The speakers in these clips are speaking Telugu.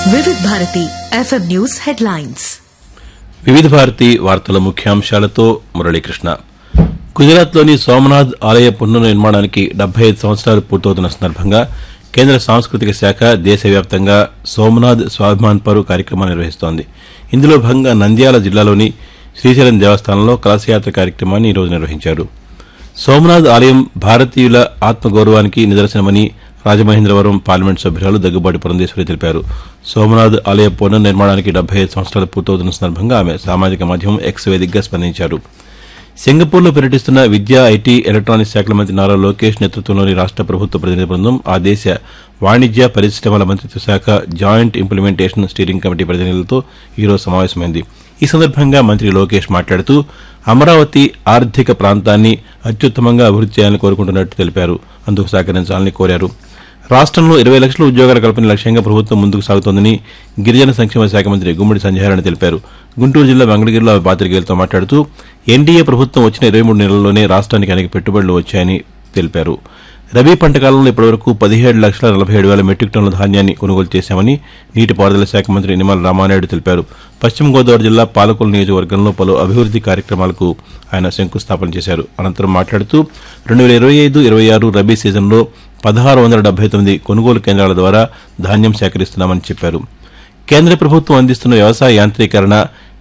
వివిధ భారతి ఎఫ్ఎం న్యూస్ హెడ్లైన్స్ వివిధ భారతి వార్తల ముఖ్యాంశాలతో మురళీకృష్ణ గుజరాత్లోని సోమనాథ్ ఆలయ పునర్నిర్మాణానికి డెబ్బై ఐదు సంవత్సరాలు పూర్తవుతున్న సందర్భంగా కేంద్ర సాంస్కృతిక శాఖ దేశవ్యాప్తంగా సోమనాథ్ స్వాభిమాన్ పరు కార్యక్రమాన్ని నిర్వహిస్తోంది ఇందులో భాగంగా నంద్యాల జిల్లాలోని శ్రీశైలం దేవస్థానంలో కలశయాత్ర కార్యక్రమాన్ని ఈరోజు నిర్వహించారు సోమనాథ్ ఆలయం భారతీయుల ఆత్మగౌరవానికి నిదర్శనమని రాజమహేంద్రవరం పార్లమెంట్ సభ్యురాలు దగ్గుబాటి పురంధేశ్వరి తెలిపారు సోమనాథ్ ఆలయ పునర్నిర్మాణానికి డెబ్బై ఐదు సంవత్సరాలు పూర్తవుతున్న సందర్భంగా ఆమె సామాజిక మాధ్యమం ఎక్స్ వేదికగా స్పందించారు సింగపూర్లో పర్యటిస్తున్న విద్యా ఐటీ ఎలక్ట్రానిక్స్ శాఖల మంత్రి నారా లోకేష్ నేతృత్వంలోని రాష్ట ప్రభుత్వ ప్రతినిధి బృందం ఆ దేశ వాణిజ్య పరిశ్రమల మంత్రిత్వ శాఖ జాయింట్ ఇంప్లిమెంటేషన్ స్టీరింగ్ కమిటీ ప్రతినిధులతో ఈరోజు సమావేశమైంది ఈ సందర్భంగా మంత్రి లోకేష్ మాట్లాడుతూ అమరావతి ఆర్థిక ప్రాంతాన్ని అత్యుత్తమంగా అభివృద్ది చేయాలని కోరుకుంటున్నట్టు తెలిపారు అందుకు సహకరించాలని కోరారు రాష్ట్రంలో ఇరవై లక్షల ఉద్యోగాల కల్పన లక్ష్యంగా ప్రభుత్వం ముందుకు సాగుతోందని గిరిజన సంక్షేమ శాఖ మంత్రి గుమ్మడి సంజయారాయణ తెలిపారు గుంటూరు జిల్లా వెంకటగిరిలో ఆమె పాతికేయులతో మాట్లాడుతూ ఎన్డీఏ ప్రభుత్వం వచ్చిన ఇరవై మూడు నెలల్లోనే రాష్ట్రానికి అనేక పెట్టుబడులు వచ్చాయని తెలిపారు రబీ పంట కాలంలో ఇప్పటివరకు పదిహేడు లక్షల నలభై ఏడు వేల మెట్రిక్ టన్నుల ధాన్యాన్ని కొనుగోలు చేశామని నీటిపారుదల శాఖ మంత్రి నిమ్మల రామానాయుడు తెలిపారు పశ్చిమ గోదావరి జిల్లా పాలకొల్లు నియోజకవర్గంలో పలు అభివృద్ది కార్యక్రమాలకు ఆయన శంకుస్థాపన చేశారు అనంతరం మాట్లాడుతూ రెండు వేల ఇరవై ఐదు ఇరవై ఆరు రబీ సీజన్లో పదహారు వందల డెబ్బై తొమ్మిది కొనుగోలు కేంద్రాల ద్వారా ధాన్యం సేకరిస్తున్నామని చెప్పారు కేంద్ర ప్రభుత్వం అందిస్తున్న వ్యవసాయ యాంత్రీకరణ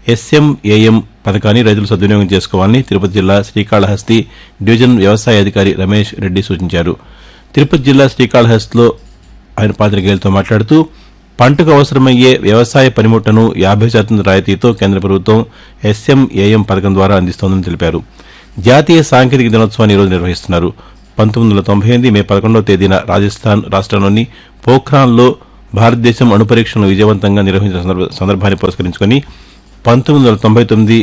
ఎస్ఎంఏఎం పథకాన్ని రైతులు సద్వినియోగం చేసుకోవాలని తిరుపతి జిల్లా శ్రీకాళహస్తి డివిజన్ వ్యవసాయ అధికారి రమేష్ రెడ్డి సూచించారు తిరుపతి జిల్లా శ్రీకాళహస్తిలో ఆయన పాతికేయులతో మాట్లాడుతూ పంటకు అవసరమయ్యే వ్యవసాయ పనిముట్లను యాభై శాతం రాయితీతో కేంద్ర ప్రభుత్వం ఎస్ఎంఏఎం పథకం ద్వారా అందిస్తోందని తెలిపారు జాతీయ సాంకేతిక దినోత్సవాన్ని ఈరోజు నిర్వహిస్తున్నారు పంతొమ్మిది వందల తొంభై ఎనిమిది మే పదకొండవ తేదీన రాజస్థాన్ రాష్ట్రంలోని పోఖ్రాన్లో భారతదేశం అణు పరీక్షలను విజయవంతంగా నిర్వహించిన సందర్భ- సందర్భాన్ని పురస్కరించుకుని పంతొమ్మిది వందల తొంభై తొమ్మిది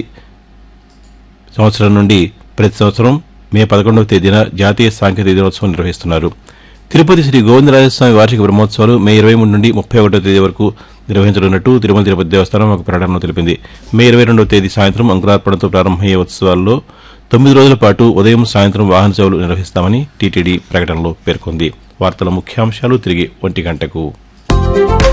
సంవత్సరం నుండి ప్రతి సంవత్సరం మే పదకొండవ తేదీన జాతీయ సాంకేతిక దినోత్సవం నిర్వహిస్తున్నారు తిరుపతి శ్రీ గోవిందరాజస్వామి వార్షిక బ్రహ్మోత్సవాలు మే ఇరవై మూడు నుండి ముప్పై ఒకటో తేదీ వరకు నిర్వహించనున్నట్టు తిరుమల తిరుపతి దేవస్థానం ఒక ప్రకటనలో తెలిపింది మే ఇరవై రెండవ తేదీ సాయంత్రం అంకురార్పణతో ప్రారంభమయ్యే ఉత్సవాల్లో తొమ్మిది రోజుల పాటు ఉదయం సాయంత్రం వాహన సేవలు నిర్వహిస్తామని టీటీడీ ప్రకటనలో పేర్కొంది వార్తల ముఖ్యాంశాలు తిరిగి ఒంటి గంటకు